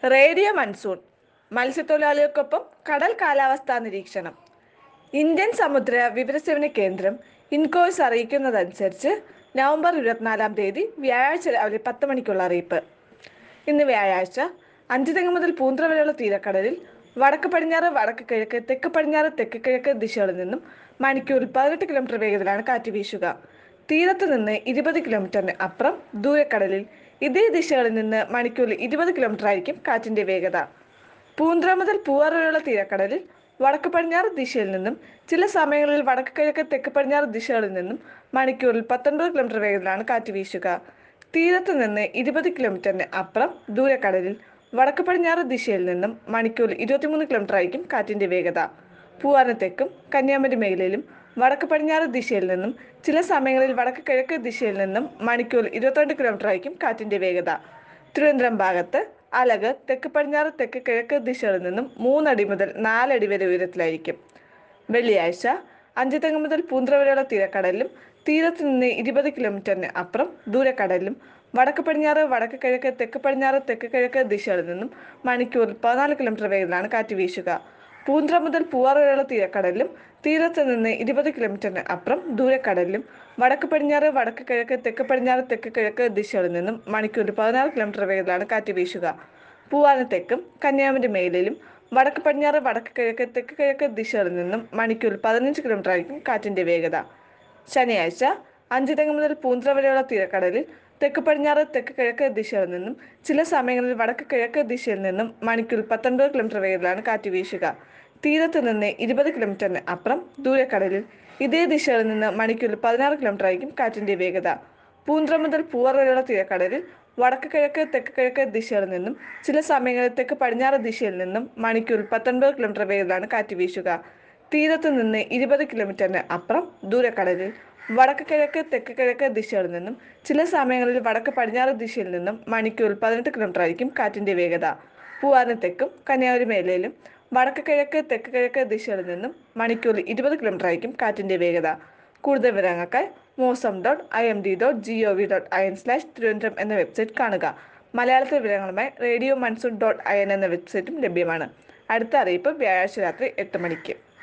radio monsoon മത്സ്യത്തൊഴിലാളികൾക്കൊപ്പം കടൽ കാലാവസ്ഥാ നിരീക്ഷണം ഇന്ത്യൻ സമുദ്ര വിവരസേവന കേന്ദ്രം ഇൻകോയ്സ് അറിയിക്കുന്നതനുസരിച്ച് നവംബർ ഇരുപത്തിനാലാം തീയതി വ്യാഴാഴ്ച രാവിലെ പത്ത് മണിക്കുള്ള അറിയിപ്പ് ഇന്ന് വ്യാഴാഴ്ച അഞ്ചുതെങ്ങ് മുതൽ പൂന്ത്ര വരെയുള്ള തീരക്കടലിൽ വടക്ക് പടിഞ്ഞാറ് വടക്ക് കിഴക്ക് തെക്ക് പടിഞ്ഞാറ് തെക്ക് കിഴക്ക് ദിശകളിൽ നിന്നും മണിക്കൂറിൽ പതിനെട്ട് കിലോമീറ്റർ വേഗത്തിലാണ് കാറ്റ് വീശുക തീരത്ത് നിന്ന് ഇരുപത് കിലോമീറ്ററിന് അപ്പുറം ദൂരക്കടലിൽ ഇതേ ദിശകളിൽ നിന്ന് മണിക്കൂറിൽ ഇരുപത് കിലോമീറ്റർ ആയിരിക്കും കാറ്റിന്റെ വേഗത പൂന്ത്ര മുതൽ പൂവാർ വരെയുള്ള തീരക്കടലിൽ വടക്ക് പടിഞ്ഞാറ് ദിശയിൽ നിന്നും ചില സമയങ്ങളിൽ വടക്ക് കിഴക്ക് തെക്ക് പടിഞ്ഞാറ് ദിശകളിൽ നിന്നും മണിക്കൂറിൽ പത്തൊൻപത് കിലോമീറ്റർ വേഗത്തിലാണ് കാറ്റ് വീശുക തീരത്ത് നിന്ന് ഇരുപത് കിലോമീറ്ററിന് അപ്പുറം ദൂരക്കടലിൽ വടക്ക് പടിഞ്ഞാറ് ദിശയിൽ നിന്നും മണിക്കൂറിൽ ഇരുപത്തിമൂന്ന് കിലോമീറ്റർ ആയിരിക്കും കാറ്റിന്റെ വേഗത പൂവാറിന് തെക്കും കന്യാകുമാരി മേഖലയിലും വടക്ക് പടിഞ്ഞാറ് ദിശയിൽ നിന്നും ചില സമയങ്ങളിൽ വടക്ക് കിഴക്ക് ദിശയിൽ നിന്നും മണിക്കൂറിൽ ഇരുപത്തിരണ്ട് കിലോമീറ്റർ ആയിരിക്കും കാറ്റിന്റെ വേഗത തിരുവനന്തപുരം ഭാഗത്ത് അലക് തെക്ക് പടിഞ്ഞാറ് തെക്ക് കിഴക്ക് ദിശകളിൽ നിന്നും മൂന്നടി മുതൽ നാലടി വരെ ഉയരത്തിലായിരിക്കും വെള്ളിയാഴ്ച അഞ്ചുതെങ്ങ് മുതൽ പൂന്ത്ര വരെയുള്ള തീരക്കടലിലും തീരത്ത് നിന്ന് ഇരുപത് കിലോമീറ്ററിന് അപ്പുറം ദൂരക്കടലിലും വടക്ക് പടിഞ്ഞാറ് വടക്ക് കിഴക്ക് തെക്ക് പടിഞ്ഞാറ് തെക്ക് കിഴക്ക് ദിശകളിൽ നിന്നും മണിക്കൂറിൽ പതിനാല് കിലോമീറ്റർ വേഗത്തിലാണ് കാറ്റ് വീശുക പൂന്ത്ര മുതൽ പൂവാർ വരെയുള്ള തീരക്കടലിലും തീരത്ത് നിന്ന് ഇരുപത് കിലോമീറ്ററിന് അപ്പുറം ദൂരക്കടലിലും വടക്ക് പടിഞ്ഞാറ് വടക്ക് കിഴക്ക് തെക്ക് പടിഞ്ഞാറ് തെക്ക് കിഴക്ക് ദിശകളിൽ നിന്നും മണിക്കൂറിൽ പതിനാറ് കിലോമീറ്റർ വേഗത്തിലാണ് കാറ്റ് വീശുക പൂവാന് തെക്കും കന്യാകുമാരി മേഖലയിലും വടക്ക് പടിഞ്ഞാറ് വടക്ക് കിഴക്ക് തെക്ക് കിഴക്ക് ദിശകളിൽ നിന്നും മണിക്കൂറിൽ പതിനഞ്ച് കിലോമീറ്റർ ആയിരിക്കും കാറ്റിന്റെ വേഗത ശനിയാഴ്ച അഞ്ച് തെങ്ങ് മുതൽ പൂന്ത്ര വരെയുള്ള തീരക്കടലിൽ തെക്ക് പടിഞ്ഞാറ് തെക്ക് കിഴക്ക് ദിശയിൽ നിന്നും ചില സമയങ്ങളിൽ വടക്ക് കിഴക്ക് ദിശയിൽ നിന്നും മണിക്കൂറിൽ പത്തൊൻപത് കിലോമീറ്റർ വേഗത്തിലാണ് കാറ്റ് വീശുക തീരത്ത് നിന്ന് ഇരുപത് കിലോമീറ്ററിന് അപ്പുറം ദൂരക്കടലിൽ ഇതേ ദിശയിൽ നിന്ന് മണിക്കൂറിൽ പതിനാറ് കിലോമീറ്റർ ആയിരിക്കും കാറ്റിന്റെ വേഗത പൂന്ത്ര മുതൽ പൂവാർ വരെയുള്ള തീരക്കടലിൽ വടക്ക് കിഴക്ക് തെക്ക് കിഴക്ക് ദിശയിൽ നിന്നും ചില സമയങ്ങളിൽ തെക്ക് പടിഞ്ഞാറ് ദിശയിൽ നിന്നും മണിക്കൂറിൽ പത്തൊൻപത് കിലോമീറ്റർ വേഗത്തിലാണ് കാറ്റ് വീശുക തീരത്ത് നിന്ന് ഇരുപത് കിലോമീറ്ററിന് അപ്പുറം ദൂരക്കടലിൽ വടക്ക് കിഴക്ക് തെക്ക് കിഴക്ക് ദിശകളിൽ നിന്നും ചില സമയങ്ങളിൽ വടക്ക് പടിഞ്ഞാറ് ദിശയിൽ നിന്നും മണിക്കൂറിൽ പതിനെട്ട് കിലോമീറ്റർ ആയിരിക്കും കാറ്റിന്റെ വേഗത പൂവാറിന് തെക്കും കന്യാകുമാരി മേഖലയിലും വടക്ക് കിഴക്ക് തെക്ക് കിഴക്ക് ദിശകളിൽ നിന്നും മണിക്കൂറിൽ ഇരുപത് കിലോമീറ്റർ ആയിരിക്കും കാറ്റിന്റെ വേഗത കൂടുതൽ വിവരങ്ങൾക്കായി mausam dot I M D dot G O V dot I N slash Thiruvananthapuram എന്ന വെബ്സൈറ്റ് കാണുക മലയാളത്തിലെ വിവരങ്ങളുമായി radio monsoon dot I N എന്ന വെബ്സൈറ്റും ലഭ്യമാണ് അടുത്ത അറിയിപ്പ് വ്യാഴാഴ്ച രാത്രി എട്ട് മണിക്ക്